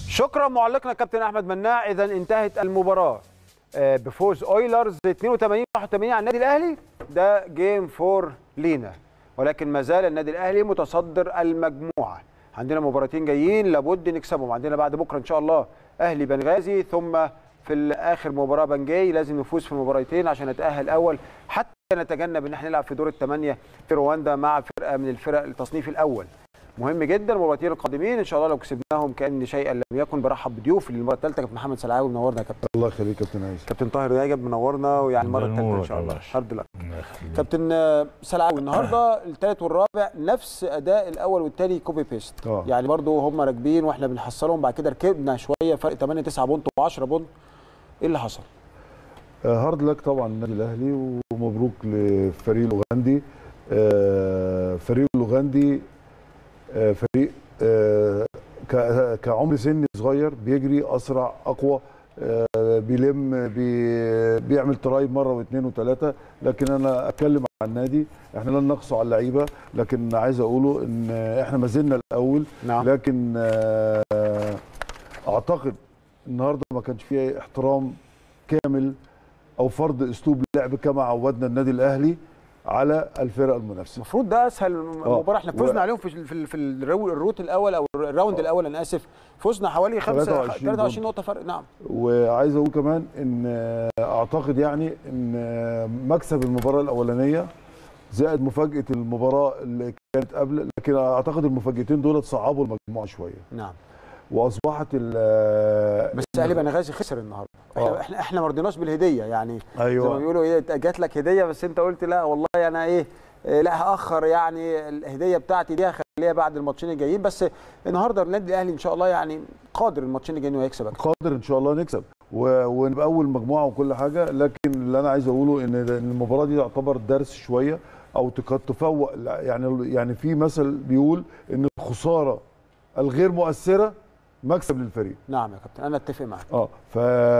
شكرا معلقنا كابتن احمد مناع اذا انتهت المباراه آه، بفوز اويلرز 82 81 على النادي الاهلي ده جيم فور لينا ولكن ما زال النادي الاهلي متصدر المجموعه عندنا مباراتين جايين لابد نكسبهم عندنا بعد بكره ان شاء الله اهلي بنغازي ثم في اخر مباراه بنجاي لازم نفوز في المباراتين عشان نتاهل اول حتى نتجنب ان احنا نلعب في دور الثمانيه في رواندا مع فرقه من الفرق التصنيف الاول مهم جدا المباراتين القادمين ان شاء الله لو كسبناهم كان شيئا لم يكن برحب بضيوفي للمره الثالثه كابتن محمد سلعاوي منورنا يا كابتن الله يخليك كابتن عايز كابتن طاهر ناجب منورنا ويعني المره الثالثه ان شاء الله هارد لك كابتن آه، سلعاوي النهارده الثالث والرابع نفس اداء الاول والثاني كوبي بيست آه. يعني برضو هم راكبين واحنا بنحصلهم بعد كده ركبنا شويه فرق 8 9 بونت و10 بونت ايه اللي حصل؟ آه، هارد لك طبعا النادي الاهلي ومبروك للفريق الاوغندي آه، فريق الاوغندي آه، فريق آه، ك- كعمر سن صغير بيجري اسرع اقوى آه، بيلم بي بيعمل ترايب مره واثنين وثلاثه لكن انا اتكلم عن النادي احنا لن نقصوا على اللعيبه لكن عايز اقوله ان احنا ما زلنا الاول نعم لكن آه، اعتقد النهارده ما كانش فيه احترام كامل او فرض اسلوب لعب كما عودنا النادي الاهلي على الفرق المنافسه المفروض ده اسهل مباراه احنا فزنا و- عليهم في ال- في ال- في الرو- الروت الاول او الراوند الاول انا اسف فزنا حوالي 5 23 23 نقطه فرق نعم وعايز اقول كمان ان آه، اعتقد يعني ان آه، مكسب المباراه الاولانيه زائد مفاجاه المباراه اللي كانت قبل لكن اعتقد المفاجاتين دول صعبوا المجموعه شويه نعم واصبحت ال آه، بس اهلي بنغازي خسر النهارده احنا آه. احنا احنا ما رضيناش بالهديه يعني زي ما ايوه بيقولوا ايه جات لك هديه بس انت قلت لا والله انا ايه إيه، لا هاخر يعني الهديه بتاعتي دي هخليها بعد الماتشين الجايين بس النهارده النادي الاهلي ان شاء الله يعني قادر الماتشين الجايين انه يكسب أكيد. قادر ان شاء الله نكسب و- ونبقى اول مجموعه وكل حاجه لكن اللي انا عايز اقوله ان إن المباراه دي تعتبر درس شويه او قد تفوق يعني يعني في مثل بيقول ان الخساره الغير مؤثره مكسب للفريق نعم يا كابتن انا اتفق معاك اه ف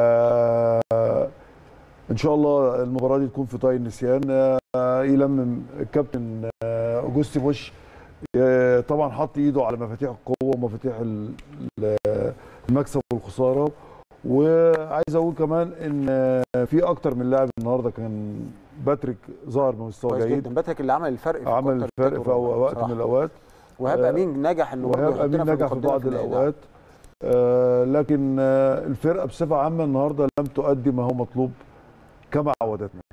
ان شاء الله المباراه دي تكون في طي النسيان آه، يلمم الكابتن آه، اوجوستي بوش آه، طبعا حط ايده على مفاتيح القوه ومفاتيح ال- ال- المكسب والخساره وعايز اقول كمان ان آه، في اكتر من لاعب النهارده كان باتريك ظهر بمستوى كويس جيد جدا باتريك اللي عمل الفرق في عمل الكوارتر الفرق التالت في والرابع وقت بصراحة. من الاوقات وهاب آه، امين نجح انه برضه وهاب يحطنا امين نجح في المقدمة بعض النهائي. نعم. الاوقات آه لكن آه الفرقه بصفه عامه النهارده لم تؤدي ما هو مطلوب كما عودتنا